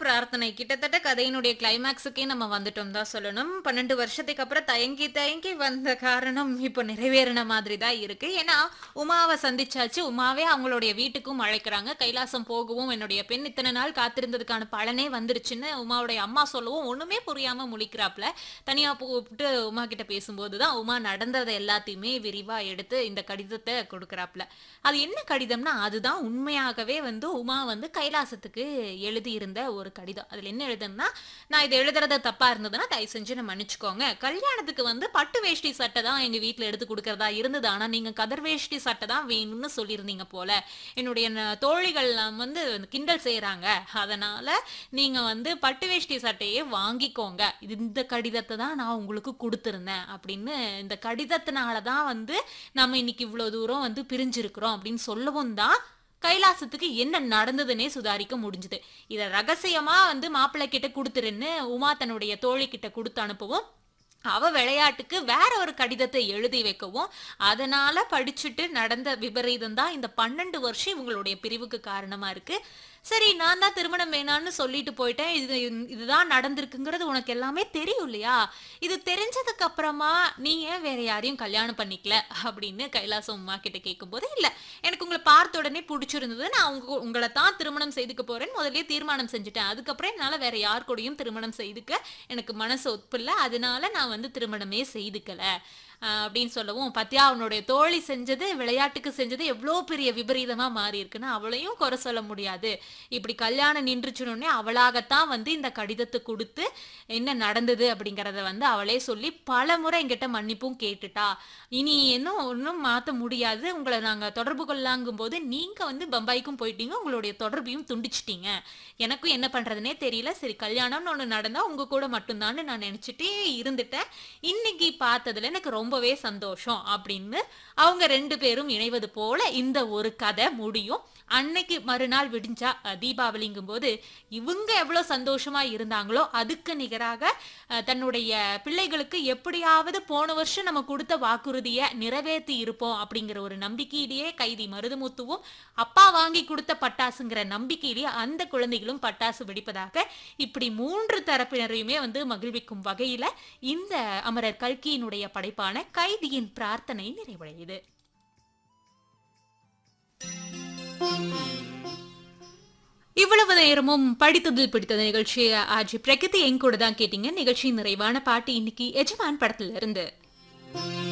பிரார்த்தனை கிட்டத்தட்ட கதையினுடைய கிளைமேக்ஸுக்கே நம்ம வந்துட்டோம் தான் சொல்லணும் பன்னெண்டு வருஷத்துக்கு அப்புறம் தயங்கி தயங்கி வந்த காரணம் இப்போ நிறைவேறின மாதிரி தான் இருக்கு ஏன்னா உமாவை சந்திச்சாச்சு உமாவே அவங்களுடைய வீட்டுக்கும் அழைக்கிறாங்க கைலாசம் போகவும் என்னுடைய பெண் இத்தனை நாள் காத்திருந்ததுக்கான பலனே வந்துருச்சுன்னு உமாவுடைய அம்மா சொல்லவும் ஒண்ணுமே புரியாம முழிக்கிறாப்ல தனியா கூப்பிட்டு உமா கிட்ட பேசும்போது தான் உமா நடந்ததை எல்லாத்தையுமே விரிவா எடுத்து இந்த கடிதத்தை கொடுக்குறாப்ல அது என்ன கடிதம்னா அதுதான் உண்மையாகவே வந்து உமா வந்து கைலாசத்துக்கு எழுதியிருந்த ஒரு கடிதம் அதுல என்ன எழுதுன்னா நான் இது எழுதுறது தப்பா இருந்ததுன்னா தயவு செஞ்சு நான் மன்னிச்சுக்கோங்க கல்யாணத்துக்கு வந்து பட்டு வேஷ்டி சட்டை தான் எங்க வீட்ல எடுத்து கொடுக்கறதா இருந்தது ஆனா நீங்க கதர் வேஷ்டி சட்டை தான் வேணும்னு சொல்லியிருந்தீங்க போல என்னுடைய ந- தோழிகள்லாம் வந்து கிண்டல் செய்றாங்க அதனால நீங்க வந்து பட்டு வேஷ்டி சட்டையே வாங்கிக்கோங்க இது இந்த கடிதத்தை தான் நான் உங்களுக்கு கொடுத்துருந்தேன் அப்படின்னு இந்த கடிதத்தினால தான் வந்து நம்ம இன்னைக்கு இவ்வளவு தூரம் வந்து பிரிஞ்சிருக்கிறோம் அப்படின்னு சொல்லவும் தான் கைலாசத்துக்கு என்ன நடந்ததுன்னே சுதாரிக்க முடிஞ்சுது இத ரகசியமா வந்து மாப்பிள்ளை கிட்ட கொடுத்துருன்னு உமா தன்னுடைய தோழி கிட்ட கொடுத்து அனுப்பவும் அவ விளையாட்டுக்கு வேற ஒரு கடிதத்தை எழுதி வைக்கவும் அதனால படிச்சுட்டு நடந்த விபரீதம் தான் இந்த பன்னெண்டு வருஷம் இவங்களுடைய பிரிவுக்கு காரணமா இருக்கு சரி நான் தான் திருமணம் வேணான்னு சொல்லிட்டு போயிட்டேன் இது இதுதான் நடந்திருக்குங்கிறது உனக்கு எல்லாமே தெரியும் இல்லையா இது தெரிஞ்சதுக்கு அப்புறமா நீ ஏன் வேற யாரையும் கல்யாணம் பண்ணிக்கல அப்படின்னு கைலாசம் உமா கிட்ட கேட்கும்போது இல்ல எனக்கு உங்களை பார்த்த உடனே பிடிச்சிருந்தது நான் உங்க உங்களை தான் திருமணம் செய்துக்க போறேன்னு முதல்லயே தீர்மானம் செஞ்சுட்டேன் அதுக்கப்புறம் என்னால வேற யார் கூடயும் திருமணம் செய்துக்க எனக்கு மனசு ஒப்பில்ல அதனால நான் வந்து திருமணமே செய்துக்கல ஆஹ் அப்படின்னு சொல்லவும் பத்தியா அவனுடைய தோழி செஞ்சது விளையாட்டுக்கு செஞ்சது எவ்வளோ பெரிய விபரீதமா மாறி இருக்குன்னு அவளையும் குறை சொல்ல முடியாது இப்படி கல்யாணம் நின்றுச்சுனோடனே அவளாகத்தான் வந்து இந்த கடிதத்தை கொடுத்து என்ன நடந்தது அப்படிங்கறத வந்து அவளே சொல்லி பல முறை என்கிட்ட மன்னிப்பும் கேட்டுட்டா இனி இன்னும் ஒன்றும் மாற்ற முடியாது உங்களை நாங்க தொடர்பு கொள்ளாங்கும் போது நீங்க வந்து பம்பாய்க்கும் போயிட்டீங்க உங்களுடைய தொடர்பையும் துண்டிச்சிட்டீங்க எனக்கும் என்ன பண்றதுனே தெரியல சரி கல்யாணம்னு ஒன்று நடந்தா உங்க கூட மட்டும்தான்னு நான் நினைச்சிட்டே இருந்துட்டேன் இன்னைக்கு பார்த்ததுல எனக்கு ரொம்பவே சந்தோஷம் அப்படின்னு அவங்க ரெண்டு பேரும் இணைவது போல இந்த ஒரு கதை முடியும் அன்னைக்கு மறுநாள் விடிஞ்சா அஹ், தீபாவளிங்கும் போது இவங்க எவ்வளவு சந்தோஷமா இருந்தாங்களோ அதுக்கு நிகராக அஹ், தன்னுடைய பிள்ளைகளுக்கு எப்படியாவது போன வருஷம் நம்ம கொடுத்த வாக்குறுதியை நிறைவேற்றி இருப்போம் அப்படிங்கிற ஒரு நம்பிக்கையிலேயே கைதி மருதுமுத்துவும் அப்பா வாங்கி கொடுத்த பட்டாசுங்கிற நம்பிக்கையிலேயே அந்த குழந்தைகளும் பட்டாசு வெடிப்பதாக இப்படி மூன்று தரப்பினரையுமே வந்து மகிழ்விக்கும் வகையில இந்த அமரர் கல்கியினுடைய படைப்பான கைதியின் பிரார்த்தனை நிறைவடையுது இவ்வளவு நேரமும் படித்ததில் பிடித்தது நிகழ்ச்சியை ஆஜி பிரகதி என் கூட தான் கேட்டீங்க நிகழ்ச்சியின் நிறைவான பாட்டு இன்னைக்கு எஜமான் படத்துல இருந்து